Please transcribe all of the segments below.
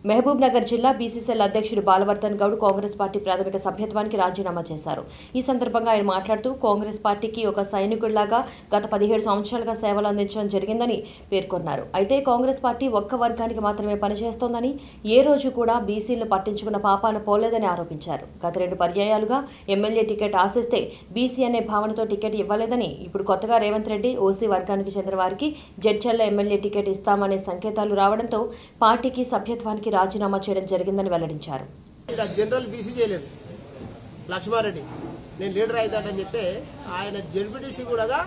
మహబూబ్ నగర్ జిల్లా బీసీసీఎల్ అధ్యక్షుడు బాలవర్ధన్ గౌడ్ కాంగ్రెస్ పార్టీ ప్రాథమిక సభ్యత్వానికి రాజీనామా చేశారు ఈ సందర్భంగా ఆయన మాట్లాడుతూ కాంగ్రెస్ పార్టీకి ఒక సైనికుడిలాగా గత పదిహేడు సంవత్సరాలుగా సేవలు అందించడం జరిగిందని పేర్కొన్నారు అయితే కాంగ్రెస్ పార్టీ ఒక్క వర్గానికి మాత్రమే పనిచేస్తోందని ఏ రోజు కూడా బీసీలను పట్టించుకున్న పాపాన పోలేదని ఆరోపించారు గత రెండు పర్యాయాలుగా ఎమ్మెల్యే టికెట్ ఆశిస్తే బీసీ అనే భావనతో టికెట్ ఇవ్వలేదని ఇప్పుడు కొత్తగా రేవంత్ రెడ్డి ఓసీ వర్గానికి చెందిన వారికి జడ్చర్ల ఎమ్మెల్యే టికెట్ ఇస్తామనే సంకేతాలు రావడంతో పార్టీకి సభ్యత్వానికి రాజీనామా చేయడం జరిగిందని వెల్లడించారు ఇక్కడ జనరల్ బీసీ చేయలేదు లక్ష్మారెడ్డి నేను లీడర్ అవుతాడని చెప్పి ఆయన జడ్పీటీసీ కూడా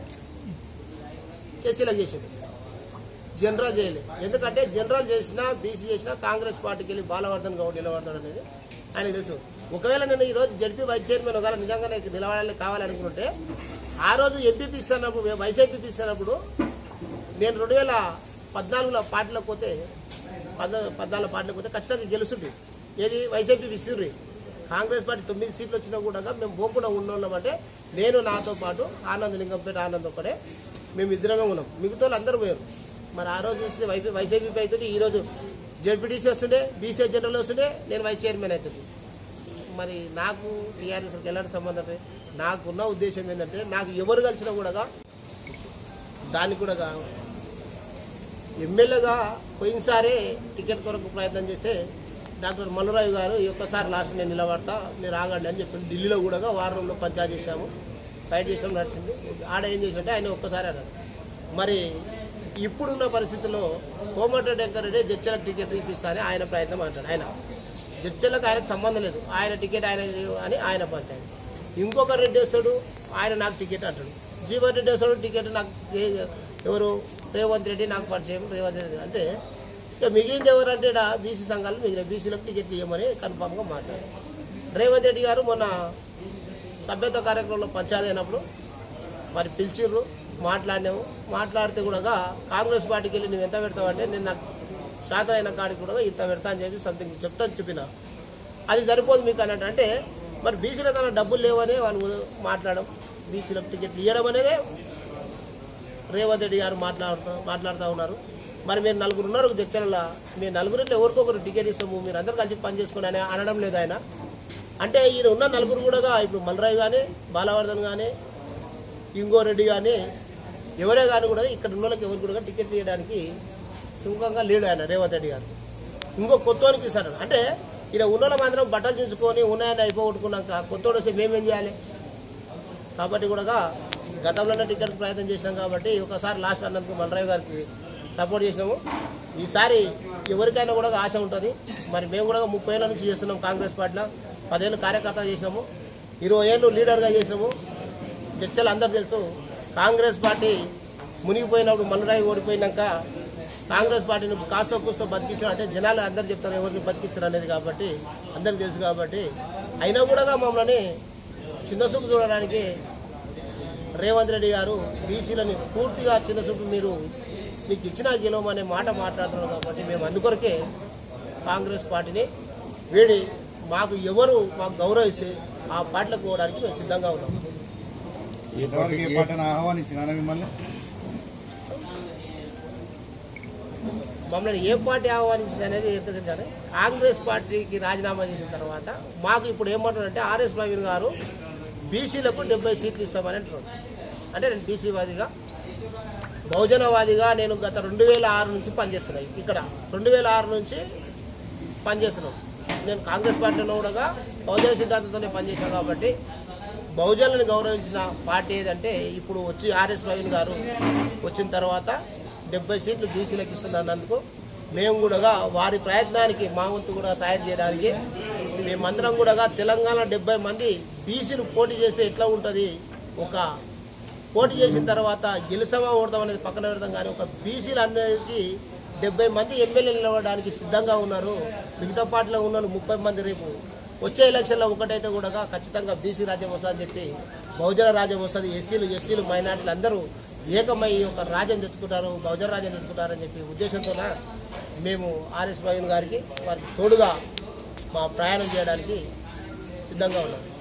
ఎస్సీలకు చేసింది జనరల్ చేయలేదు ఎందుకంటే జనరల్ చేసినా బీసీ చేసినా కాంగ్రెస్ పార్టీకి వెళ్ళి బాలవర్ధన్ గౌడ్ నిలబడతాడు అనేది ఆయనకు తెలుసు ఒకవేళ నేను ఈ రోజు జడ్పీ వైస్ చైర్మన్ ఒకవేళ నిజంగానే నిలబడాలని కావాలనుకుంటే ఆ రోజు ఎంపీపీ ఇస్తున్నప్పుడు వైసీపీ ఇస్తున్నప్పుడు నేను రెండు వేల పద్నాలుగులో పార్టీలోకి పోతే పద్నా పద్నాలుగు పార్టీలోకి పోతే ఖచ్చితంగా గెలుస్తుంది ఏది వైసీపీ విసిర్రి కాంగ్రెస్ పార్టీ తొమ్మిది సీట్లు వచ్చినా కూడా మేము పోకుండా ఉన్నోళ్ళం అంటే నేను నాతో పాటు ఆనంద్ లింగంపేట ఆనంద్ ఒక్కడే మేము ఇద్దరమే ఉన్నాం మిగతా వాళ్ళు అందరూ పోయారు మరి ఆ రోజు చూస్తే వైపీ వైసీపీ అవుతుంది ఈ రోజు జడ్పీటీసీ వస్తుండే బీసీ జనరల్ వస్తుండే నేను వైస్ చైర్మన్ అవుతుంది మరి నాకు టీఆర్ఎస్కి ఎలాంటి సంబంధం లేదు. నాకున్న ఉద్దేశం ఏంటంటే నాకు ఎవరు కలిసినా కూడా దానికి కూడా ఎమ్మెల్యేగా పోయినసారే టికెట్ కొరకు ప్రయత్నం చేస్తే డాక్టర్ మల్లురావు గారు ఈ ఒక్కసారి లాస్ట్ నేను నిలబడతా మీరు ఆగండి అని చెప్పి ఢిల్లీలో కూడా వారంలో పంచాయతీ చేశాము ఫైట్ చేసాం నడిచింది ఆడ ఏం చేసింటే ఆయన ఒక్కసారి అన్నారు మరి ఇప్పుడున్న పరిస్థితుల్లో కోమటిరెడ్డి వెంకరెడ్డి జడ్చలకు టికెట్ ఇప్పిస్తా అని ఆయన ప్రయత్నం అంటాడు ఆయన జడ్చలకు ఆయనకు సంబంధం లేదు ఆయన టికెట్ ఆయన అని ఆయన పంచాయతీ ఇంకొక రెడ్డి వస్తాడు ఆయన నాకు టికెట్ అంటాడు జీవన్ రెడ్డి వస్తాడు టికెట్ నాకు ఏ- ఎవరు రేవంత్ రెడ్డి నాకు పరిచయం రేవంత్ రెడ్డి అంటే ఇక మిగిలింది ఎవరంటే ఈడ బీసీ సంఘాలు మిగిలిన బీసీలకు టికెట్ ఇవ్వమని కన్ఫామ్గా మాట్లాడారు రేవంత్ రెడ్డి గారు మొన్న సభ్యత్వ కార్యక్రమంలో పంచాయతీ అయినప్పుడు మరి పిలిచిర్రు మాట్లాడినాము మాట్లాడితే కూడా కాంగ్రెస్ పార్టీకి వెళ్ళి నువ్వు ఎంత పెడతావంటే నేను నాకు శాతం అయిన కాడికి కూడా ఇంత పెడతా అని చెప్పి సంథింగ్ చెప్తాను చెప్పిన అది సరిపోదు మీకు అన్నట్టు అంటే మరి బీసీల తన డబ్బులు లేవని వాళ్ళు మాట్లాడడం బీసీలకు టికెట్లు ఇవ్వడం అనేది రేవంత్ రెడ్డి గారు మాట్లాడుతూ మాట్లాడుతూ ఉన్నారు మరి మీరు నలుగురు ఉన్నారు చర్చలలో మీ నలుగురిలో ఎవరికొకరు టికెట్ ఇస్తాము మీరు అందరు కలిసి పని చేసుకుని అని అనడం లేదు ఆయన అంటే ఈయన ఉన్న నలుగురు కూడా ఇప్పుడు మల్రాయ్ కానీ బాలవర్ధన్ కానీ ఇంగో రెడ్డి కానీ ఎవరే కానీ కూడా ఇక్కడ ఉన్న వాళ్ళకి ఎవరు కూడా టికెట్ ఇవ్వడానికి సుముఖంగా లేడు ఆయన రేవంత్ రెడ్డి గారు ఇంకో కొత్తోనికి ఇస్తాడు అంటే ఇక్కడ ఉన్న మాత్రం బట్టలు తీసుకొని ఉన్నాయని అయిపోగొట్టుకున్నాక కొత్తోడు వస్తే మేమేం చేయాలి కాబట్టి కూడా గతంలోనే టికెట్ ప్రయత్నం చేసినాం కాబట్టి ఒకసారి లాస్ట్ అన్నందుకు మల్రాయ్ గారికి సపోర్ట్ చేసినాము ఈసారి ఎవరికైనా కూడా ఆశ ఉంటుంది మరి మేము కూడా ముప్పై ఏళ్ళ నుంచి చేస్తున్నాం కాంగ్రెస్ పార్టీలో పదేళ్ళు కార్యకర్త చేసినాము ఇరవై ఏళ్ళు లీడర్గా చేసినాము చర్చలు అందరు తెలుసు కాంగ్రెస్ పార్టీ మునిగిపోయినప్పుడు మల్లురాయి ఓడిపోయినాక కాంగ్రెస్ పార్టీని కాస్త కూస్తో బతికించడం అంటే జనాలు అందరు చెప్తారు ఎవరిని బతికించడం అనేది కాబట్టి అందరికి తెలుసు కాబట్టి అయినా కూడా మమ్మల్ని చిన్న చూపు చూడడానికి రేవంత్ రెడ్డి గారు బీసీలని పూర్తిగా చిన్న చూపు మీరు మీకు ఇచ్చిన గెలవమనే మాట మాట్లాడుతున్నారు కాబట్టి మేము అందుకొరకే కాంగ్రెస్ పార్టీని వీడి మాకు ఎవరు మాకు గౌరవిస్తే ఆ పార్టీలకు పోవడానికి మేము సిద్ధంగా ఉన్నాం ఇంతవరకు ఏ పాటను ఆహ్వానించినా మిమ్మల్ని మమ్మల్ని ఏ పార్టీ ఆహ్వానించింది అనేది ఎంత కానీ కాంగ్రెస్ పార్టీకి రాజీనామా చేసిన తర్వాత మాకు ఇప్పుడు ఏమంటారంటే ఆర్ఎస్ ప్రవీణ్ గారు బీసీలకు డెబ్బై సీట్లు ఇస్తామని అంటున్నారు అంటే నేను బీసీవాదిగా బహుజనవాదిగా నేను గత రెండు వేల ఆరు నుంచి పనిచేస్తున్నాను ఇక్కడ రెండు వేల ఆరు నుంచి పనిచేస్తున్నాను నేను కాంగ్రెస్ పార్టీలో కూడా బహుజన సిద్ధాంతంతోనే పనిచేశాను కాబట్టి బహుజనులను గౌరవించిన పార్టీ ఏదంటే ఇప్పుడు వచ్చి ఆర్ఎస్ ప్రవీణ్ గారు వచ్చిన తర్వాత డెబ్బై సీట్లు బీసీలకు ఇస్తున్నందుకు మేము కూడా వారి ప్రయత్నానికి మా వంతు కూడా సాయం చేయడానికి మేమందరం కూడా తెలంగాణ డెబ్బై మంది బీసీలు పోటీ చేస్తే ఎట్లా ఉంటుంది ఒక పోటీ చేసిన తర్వాత గెలుస్తామా ఓడతాం అనేది పక్కన పెడతాం కానీ ఒక బీసీలు అందరికీ డెబ్బై మంది ఎమ్మెల్యేలు నిలవడానికి సిద్ధంగా ఉన్నారు మిగతా పార్టీలో ఉన్న వాళ్ళు ముప్పై మంది రేపు వచ్చే ఎలక్షన్లో ఒకటైతే కూడా ఖచ్చితంగా బీసీ రాజ్యం వస్తుందని చెప్పి బహుజన రాజ్యం వస్తుంది ఎస్సీలు ఎస్టీలు మైనార్టీలు అందరూ ఏకమై ఒక రాజ్యం తెచ్చుకుంటారు బహుజన రాజ్యం తెచ్చుకుంటారని చెప్పి ఉద్దేశంతో మేము ఆర్ఎస్ ప్రవీణ్ గారికి వారికి తోడుగా మా ప్రయాణం చేయడానికి సిద్ధంగా ఉన్నాం